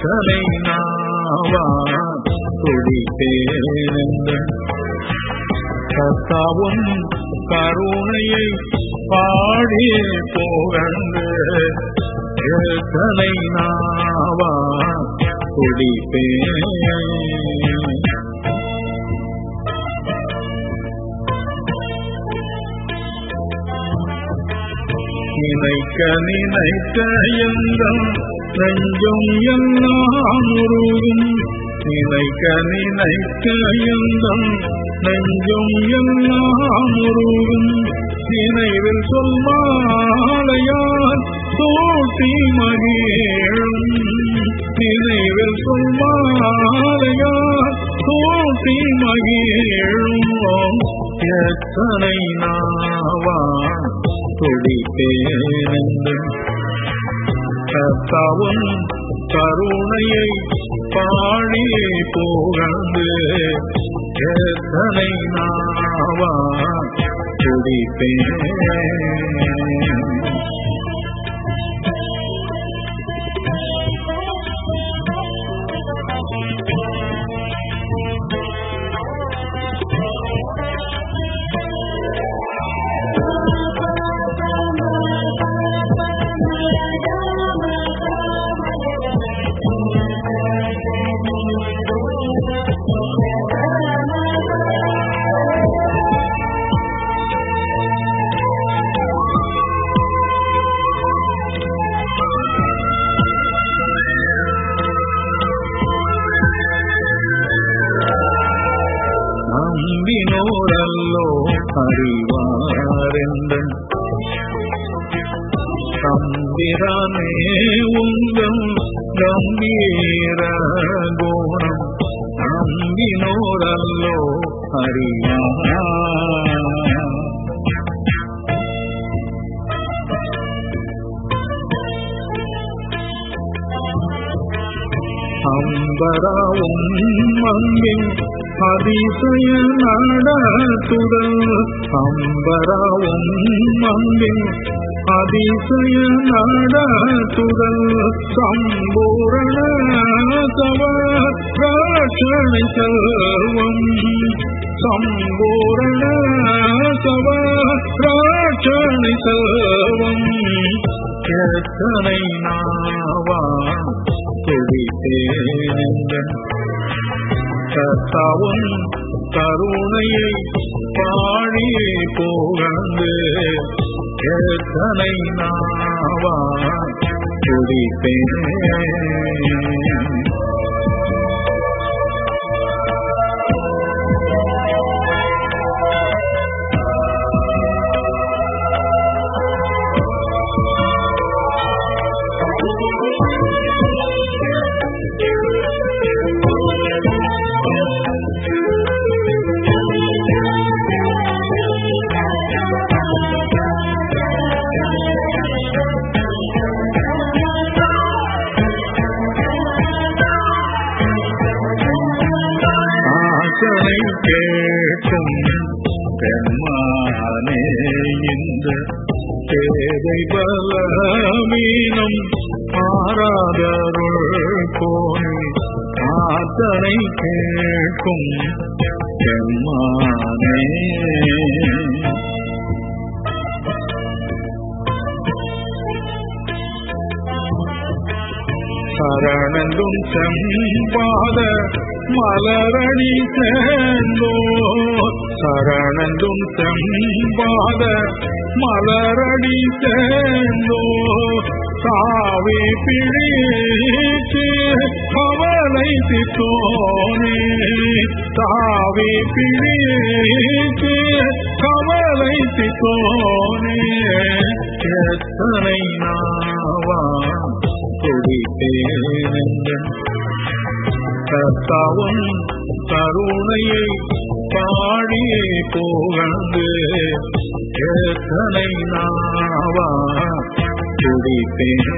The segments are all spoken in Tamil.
எத்தனை நாவா துடிப்பேனென்ற கத்தாவும் கருணையை பாடி புகழ்ந்து எத்தனை நாவா துடிப்பேன் நினைக்க நினைக்க எங்கள் நெஞ்சும் எல்லாம் உருகும் நினைக்க நினைக்க எங்கள் நெஞ்சும் எல்லாம் உருகும் நினைவில் சொல்மாலையார் தோட்டி மகிழும் நினைவில் சொல்மாலையார் தோட்டி மகிழும் எத்தனை நாவா துடிப்பேனென்று கத்தாவும் கருணையை பாடி புகழ்ந்து எத்தனை நாவா துடிப்பேன் நம்பினோரல்லோ அறிவாரெந்த தம்பிரானே உங்கள் கம்பீர கோணம் நம்பினோரல்லோ அறிவார் அம்பராவும் மங்கின் அதிசய நடத்துதல் அம்பராவும் மங்கின் அதிசய நடத்துதல் சம்பூரண சவராட்சணை செல்வம் சம்பூரண சவராட்சணை செல்வம் எத்தனை நாவா துடித்தேன் கத்தாவும் கருணையை பாடி புகழ்ந்து எத்தனை நாவா துடிப்பேன் ஆசனை கேட்கும் பெண்மானே இந்த பேதை பலமீனம் ஆராதருள் போனே ஆசனை கேட்கும் பெண்மானே சரணந்தும் செம்பாத மலரடி சேர்ந்தோ சரணந்தும் செம்பாத மலரடி சேர்ந்தோ சாவி பிடித்து கவலை தித்தோனே சாவி பிடித்து கவலை தித்தோனே எத்தனை நாவா துடிப்பேன் கத்தாவும் கருணையை பாடி புகழ்ந்து எத்தனை நாவா துடிப்பேன்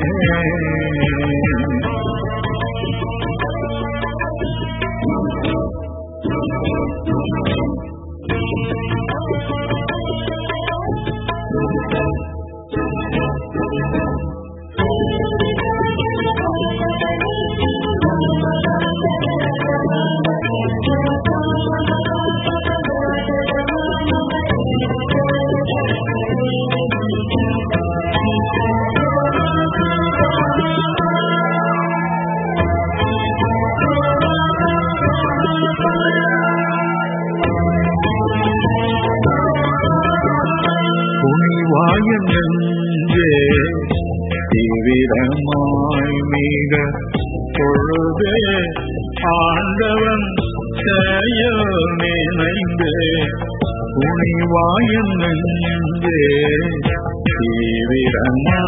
வாயின் நெஞ்சே தீவிரமாய் மிக பொழுதே ஆண்டவன் செயல் நினைந்தே துணிவாயின் நெஞ்சே தீவிரமா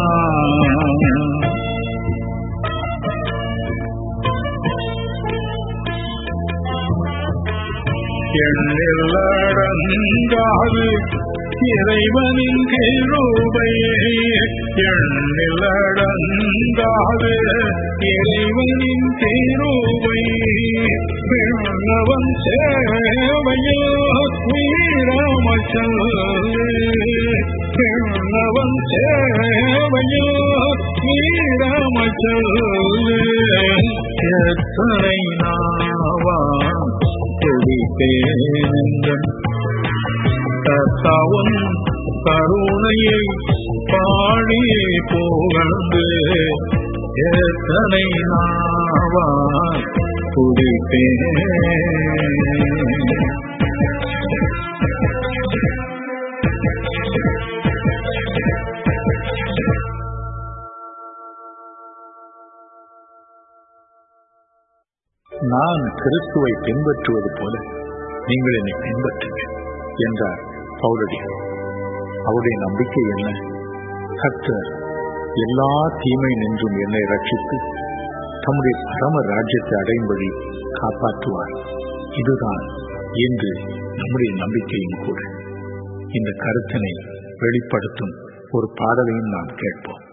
எண்ணிலடங்காது இறைவனின் கிருபையே எண்ணிலடங்காது இறைவனின் கிருபை பிறந்தவன் சேவையோ வீரமச்சல் பிறந்தவன் சேவையோ வீரமச்சல் எத்தனை நாவா துடிப்பேனென்றன் கர்த்தாவும் கருணையை பாடியே புகழ்ந்து எத்தனை நாவா துடிப்பேன் நான் கிறிஸ்துவை பின்பற்றுவது போல நீங்கள் என்னை பின்பற்றுங்கள் என்றார் பவுலடி அவருடைய நம்பிக்கை என்ன கர்த்தர் எல்லா தீமை நின்றும் என்னை ரட்சித்து தம்முடைய பரம ராஜ்யத்தை அடையும்படி காப்பாற்றுவார் இதுதான் இன்று நம்முடைய நம்பிக்கையும் கூட இந்த கருத்தினை வெளிப்படுத்தும் ஒரு பாடலையும் நாம் கேட்போம்